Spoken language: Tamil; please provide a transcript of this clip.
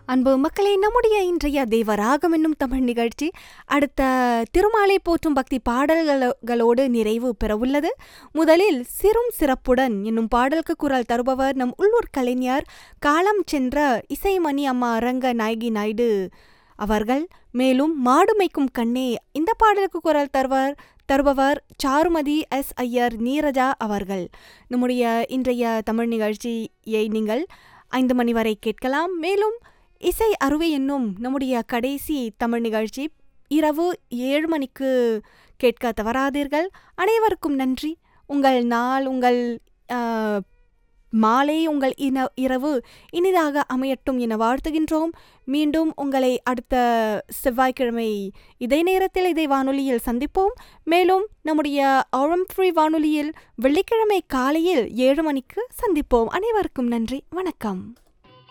அன்பு மக்களே நம்முடைய இன்றைய தேவராகம் என்னும் தமிழ் நிகழ்ச்சி அடுத்த திருமாலை போற்றும் பக்தி பாடல்களோடு நிறைவு பெறவுள்ளது முதலில் சிறும் சிறப்புடன் என்னும் பாடலுக்கு குரல் தருபவர் நம் உள்ளூர் கலைஞர் காலம் சென்ற இசைமணி அம்மா அரங்க நாயகி நாயுடு அவர்கள் மேலும் மாடுமைக்கும் கண்ணே இந்த பாடலுக்கு குரல் தருவர் தருபவர் சாருமதி எஸ் ஐயர் நீரஜா அவர்கள் நம்முடைய இன்றைய தமிழ் நிகழ்ச்சியை நீங்கள் ஐந்து மணி வரை கேட்கலாம் மேலும் இசை அறுவை என்னும் நம்முடைய கடைசி தமிழ் நிகழ்ச்சி இரவு ஏழு மணிக்கு கேட்க தவறாதீர்கள் அனைவருக்கும் நன்றி உங்கள் நாள் உங்கள் ஆஹ், மாலை உங்கள் இன இரவு இனிதாக அமையட்டும் என வாழ்த்துகின்றோம் மீண்டும் உங்களை அடுத்த செவ்வாய்க்கிழமை இதே நேரத்தில் இதே வானொலியில் சந்திப்போம் மேலும் நம்முடைய ஆழம் ஃப்ரீ வானொலியில் வெள்ளிக்கிழமை காலையில் ஏழு மணிக்கு சந்திப்போம் அனைவருக்கும் நன்றி வணக்கம்